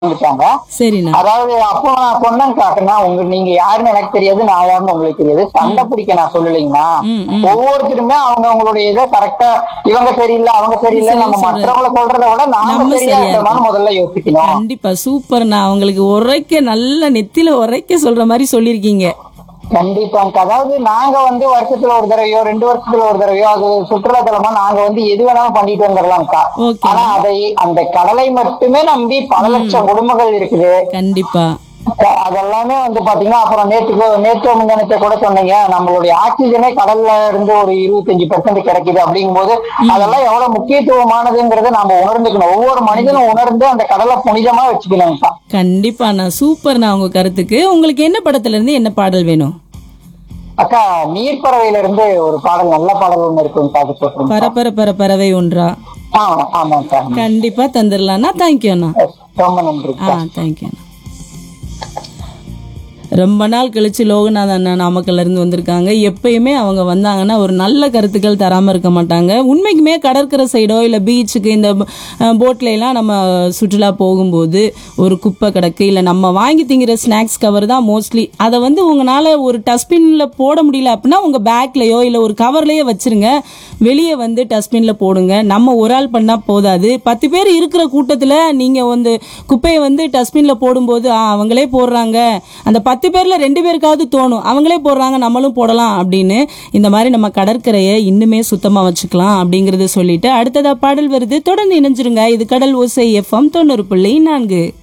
இருக்காங்க சரிண்ணா அதாவது அப்போ நான் சொன்னேன் காட்டுனா உங்க நீங்க யாருன்னு எனக்கு தெரியாது நான் யாருன்னு உங்களுக்கு தெரியாது சண்டை பிடிக்க நான் சொல்லலைங்கண்ணா ம், ம். ஒவ்வொருத்தருமே அவங்க அவங்களுடைய இதை கரெக்டா இவங்க சரியில்லை அவங்க சரியில்லை சரி, நம்ம சொல்றேன். மற்றவங்கள சொல்றத விட நாம நம்ம சரியா சரியா இருக்கணும்னு முதல்ல யோசிக்கணும் கண்டிப்பா சூப்பர்ண்ணா அவங்களுக்கு உரைக்க நல்ல நெத்தில உரைக்க சொல்ற மாதிரி சொல்லிருக்கீங்க கண்டிப்பாங்க அதாவது நாங்க வந்து வருஷத்துல ஒரு தடவையோ ரெண்டு வருஷத்துல ஒரு தடவையோ அது சுற்றுலா தலமா நாங்க வந்து எது வேணாலும் பண்ணிட்டு வந்துடலாம்க்கா ஓகே ஆனா அதை அந்த கடலை மட்டுமே நம்பி பல லட்சம் குடும்பங்கள் இருக்குது கண்டிப்பா அ- அதெல்லாமே வந்து பாத்தீங்கன்னா அப்புறம் நேற்றுக்கு நேற்று முந்தினத்தை கூட சொன்னீங்க நம்மளுடைய ஆக்சிஜனே கடல்ல இருந்து ஒரு இருபத்தஞ்சு பெர்சென்ட் கிடைக்குது அப்படிங்கும்போது அதெல்லாம் எவ்வளவு முக்கியத்துவமானதுங்கிறத நாம உணர்ந்துக்கணும் ஒவ்வொரு மனிதனும் உணர்ந்து அந்த கடலை புனிதமா வச்சுக்கணும்ப்பா கண்டிப்பாண்ணா சூப்பர்ண்ணா உங்க கருத்துக்கு உங்களுக்கு என்ன படத்துல இருந்து என்ன பாடல் வேணும் அக்கா நீர்ப்பறவையில இருந்து ஒரு பாடல் நல்ல பாடல் ஒண்ணு இருக்குங்க அது போட்டுருங்க பரபர பர பறவை ஒன்றா ஆ ஆமாக்கா கண்டிப்பா தந்துடலாம்ண்ணா தேங்க்யூ அண்ணா ரொம்ப நன்றி ஆ தேங்க்யூ அண்ணா ரொம்ப நாள் கழிச்சு லோகநாத் அண்ணா நாமக்கல்ல இருந்து வந்திருக்காங்க எப்பயுமே அவங்க வந்தாங்கன்னா ஒரு நல்ல கருத்துக்கள் தராம இருக்க மாட்டாங்க உண்மைக்குமே கடற்கரை சைடோ இல்ல பீச்சுக்கு இந்த போட்ல எல்லாம் நம்ம சுற்றுலா போகும்போது ஒரு குப்பை கிடக்கு இல்ல நம்ம வாங்கி திங்கிற ஸ்நாக்ஸ் கவர் தான் மோஸ்ட்லி அதை வந்து உங்களால ஒரு டஸ்ட்பின்ல போட முடியல அப்படின்னா உங்க பேக்லயோ இல்ல ஒரு கவர்லயோ வச்சிருங்க வெளியே வந்து டஸ்ட்பின்ல போடுங்க நம்ம ஒரு ஆள் பண்ணா போதாது பத்து பேர் இருக்கிற கூட்டத்துல நீங்க வந்து குப்பையை வந்து டஸ்ட்பின்ல போடும்போது ஆ, அவங்களே போடுறாங்க அந்த பத்து பேர்ல ரெண்டு பேருக்காவது தோணும் அவங்களே போடுறாங்க நம்மளும் போடலாம் அப்படின்னு இந்த மாதிரி நம்ம கடற்கரையை இன்னுமே சுத்தமா வச்சுக்கலாம் அப்படிங்கறத சொல்லிட்டு அடுத்ததா பாடல் வருது தொடர்ந்து இணைஞ்சிருங்க இது கடல் ஓசை எஃப்எம் தொண்ணூறு புள்ளி நான்கு